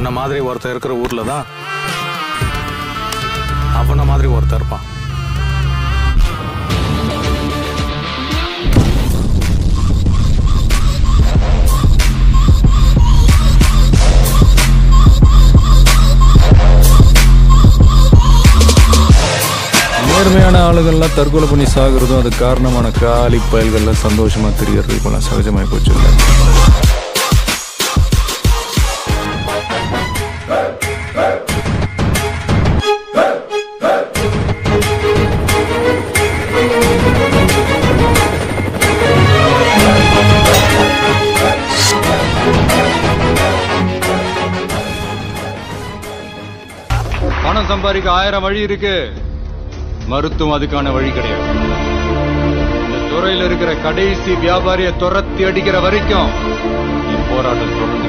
உன்ன மாதிரி ஒருத்தர் இருக்கிற ஊர்ல தான் அவன மாதிரி ஒருத்தர் இருப்பான் நேர்மையான ஆளுகள்லாம் தற்கொலை பண்ணி சாகுறதும் அது காரணமான காலி பயல்கள்லாம் சந்தோஷமா தெரியறது இப்பெல்லாம் சகஜமாய் போச்சு இல்லை பணம் சம்பாதிக்க ஆயிரம் வழி இருக்கு மருத்துவம் அதுக்கான வழி கிடையாது இந்த துறையில இருக்கிற கடைசி வியாபாரியை துரத்தி அடிக்கிற வரைக்கும் நீ போராட்டம் தொடரும்